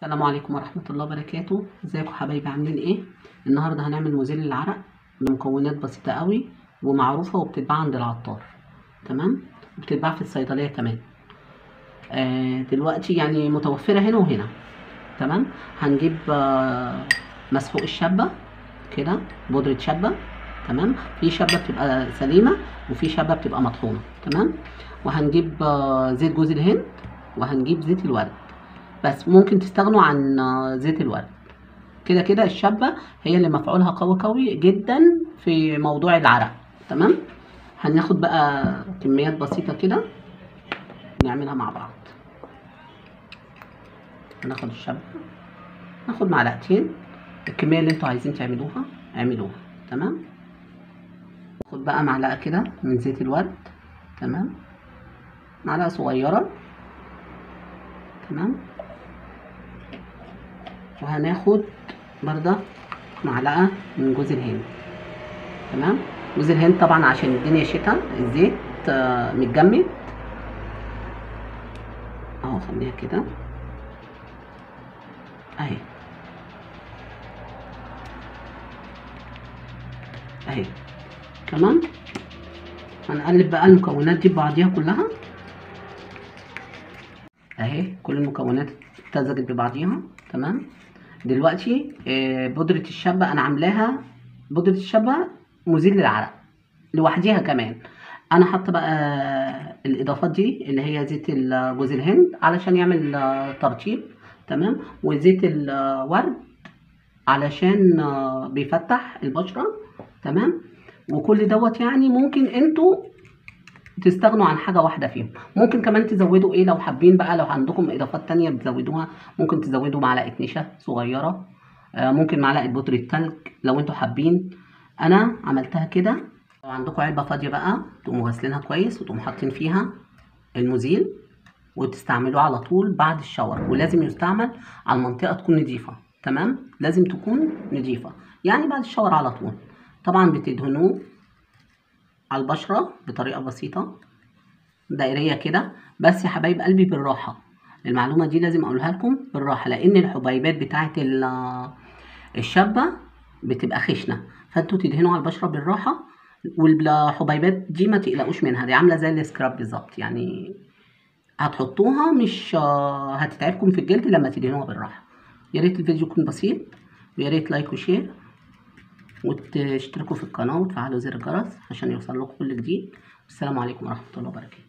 السلام عليكم ورحمة الله وبركاته ازيكم حبايبي عاملين ايه النهاردة هنعمل مزيل للعرق بمكونات بسيطة قوي ومعروفة وبتتباع عند العطار تمام وبتتباع في الصيدلية كمان آه دلوقتي يعني متوفرة هنا وهنا تمام هنجيب آه مسحوق الشابة كده بودرة شابة تمام في شابة بتبقى سليمة وفي شابة بتبقى مطحونة تمام وهنجيب آه زيت جوز الهند وهنجيب زيت الورد بس ممكن تستغنوا عن زيت الورد كده كده الشابة هي اللي مفعولها قوي قوي جدا في موضوع العرق تمام هناخد بقى كميات بسيطة كده نعملها مع بعض هناخد الشابة ناخد معلقتين الكمية اللي انتوا عايزين تعملوها اعملوها تمام ناخد بقى معلقة كده من زيت الورد تمام معلقة صغيرة تمام وهناخد برضه معلقة من جوز الهند تمام جوز الهند طبعا عشان الدنيا شتا الزيت آه، متجمد اهو خليها كده اهي اهي تمام هنقلب بقى المكونات دي ببعضيها كلها اهي كل المكونات امتزجت ببعضيها تمام دلوقتي آه، بودرة الشابة انا عاملاها بودرة الشابة مزيل للعرق لوحديها كمان انا حاطه بقى الاضافات دي اللي هي زيت ال- جوز الهند علشان يعمل آه، ترطيب تمام وزيت الورد علشان آه، بيفتح البشرة تمام وكل دوت يعني ممكن انتوا تستغنوا عن حاجة واحدة فيهم ممكن كمان تزودوا ايه لو حابين بقى لو عندكم اضافات تانية بتزودوها ممكن تزودوا معلقة نشا صغيرة آه، ممكن معلقة بودرة تلج لو انتوا حابين انا عملتها كده لو عندكم علبة فاضية بقى تقوموا غاسلينها كويس وتقوموا حاطين فيها المزيل وتستعملوه على طول بعد الشاور ولازم يستعمل على المنطقة تكون نظيفة تمام لازم تكون نظيفة يعني بعد الشاور على طول طبعا بتدهنوه على البشرة بطريقة بسيطة دائرية كده بس يا حبايب قلبي بالراحة المعلومة دي لازم أقولها لكم بالراحة لأن الحبيبات بتاعة ال- الشابة بتبقى خشنة فانتوا تدهنوا على البشرة بالراحة والحبيبات دي ما تقلقوش منها دي عاملة زي السكراب بالظبط يعني هتحطوها مش آه، هتتعبكم في الجلد لما تدهنوها بالراحة يا ريت الفيديو يكون بسيط ويا ريت لايك وشير وتشتركوا في القناة وتفعلوا زر الجرس عشان يوصل لكم كل جديد والسلام عليكم ورحمة الله وبركاته